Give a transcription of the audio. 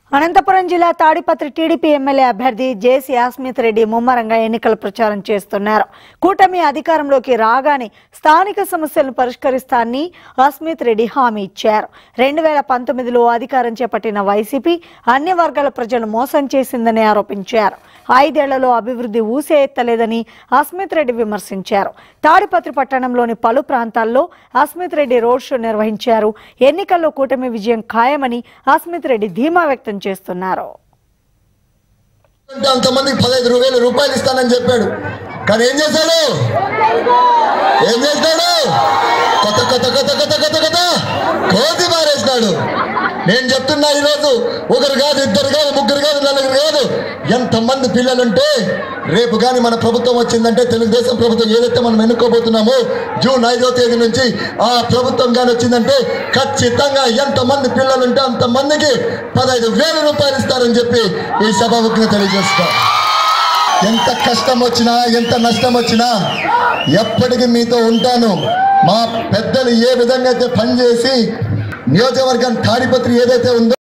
అనంతపురం జిల్లా Tadipatri TDP MLA అభ్యర్థి జేసీ ఆస్మిత్ రెడ్డి ముమ్మరంగా ఎన్నికల ప్రచారం చేస్తున్నారు కూటమి అధికారంలోకి రాగానే స్థానిక సమస్యలను పరిష్కరిస్తానని ఆస్మిత్ రెడ్డి హామీ ఇచ్చారు రెండు వేల పంతొమ్మిదిలో అధికారం చేపట్టిన వైసీపీ అన్ని వర్గాల ప్రజలు మోసం చేసిందని ఆరోపించారు ఐదేళ్లలో అభివృద్ధి ఊసే ఎత్తలేదని అస్మిత్ రెడ్డి విమర్శించారు తాడిపత్రి పట్టణంలోని పలు ప్రాంతాల్లో అస్మిత్ రెడ్డి రోడ్ షో నిర్వహించారు ఎన్నికల్లో కూటమి విజయం ఖాయమని అస్మిత్ రెడ్డి ధీమా వ్యక్తం చేస్తున్నారు అంటే అంతమందికి పదహైదు వేల రూపాయలు ఇస్తానని చెప్పాడు కానీ ఏం చేశాడు ఏం చేస్తాడు కొత్త కొత్త కొత్త కొత్త కొత్త కొత్త కోతి మారేసినాడు నేను చెప్తున్నా ఈరోజు ఒకరు కాదు ఇద్దరు కాదు ముగ్గురు కాదు నలుగురు కాదు ఎంతమంది పిల్లలుంటే రేపు కానీ మన ప్రభుత్వం వచ్చిందంటే తెలుగుదేశం ప్రభుత్వం ఏదైతే మనం ఎన్నుకోబోతున్నామో జూన్ ఐదో తేదీ నుంచి ఆ ప్రభుత్వం కానీ వచ్చిందంటే ఖచ్చితంగా ఎంతమంది పిల్లలుంటే అంతమందికి పదహైదు వేల రూపాయలు ఇస్తారని చెప్పి ఈ సభాముఖంగా తెలియజేస్తాం ఎంత కష్టం వచ్చినా ఎంత నష్టం వచ్చినా ఎప్పటికీ మీతో ఉంటాను మా పెద్దలు ఏ విధంగా అయితే పనిచేసి నియోజకవర్గం తాడిపత్రి ఏదైతే ఉందో